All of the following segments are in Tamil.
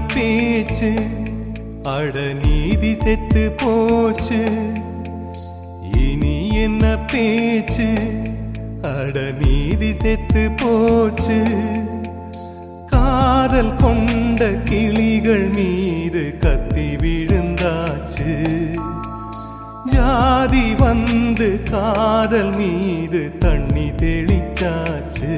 பேச்சு அட நீதி செத்து போச்சு இனி என்ன பேச்சு அட நீதி செத்து போச்சு காதல் கொண்ட கிளிகள் மீது கத்தி விழுந்தாச்சு ஜாதி வந்து காதல் மீது தண்ணி தெளிச்சாச்சு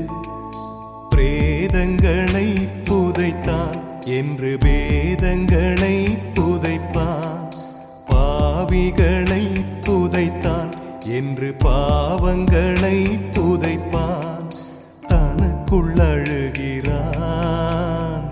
பிரேதங்களை புதைத்தான் என்று வேதங்களை புதைப்பான் பாவிகளை புதைத்தான் என்று பாவங்களை புதைப்பான் தனக்குள் அழுகிறான்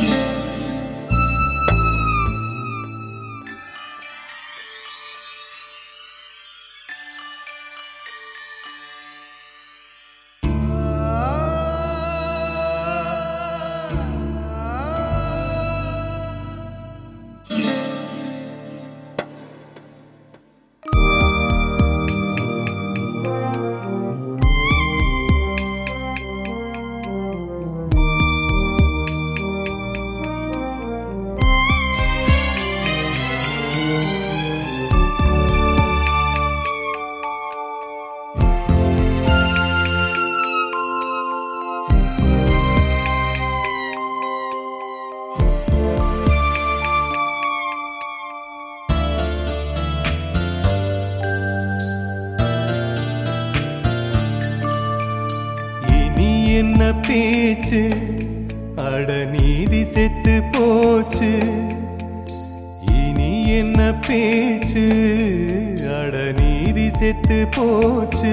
இனி என்ன பேச்சு அட நீதி செத்து போச்சு இனி என்ன பேச்சு அட நீதி செத்து போச்சு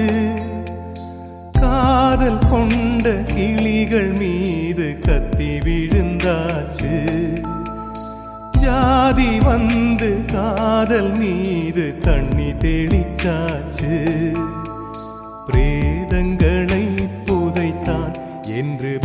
காதல் கொண்ட கிளிகள் மீது கத்தி விழுந்தாச்சு ஜாதி வந்து காதல் மீது தண்ணி தெளிச்சாச்சு பிரேதங்களை புதைத்தான் என்று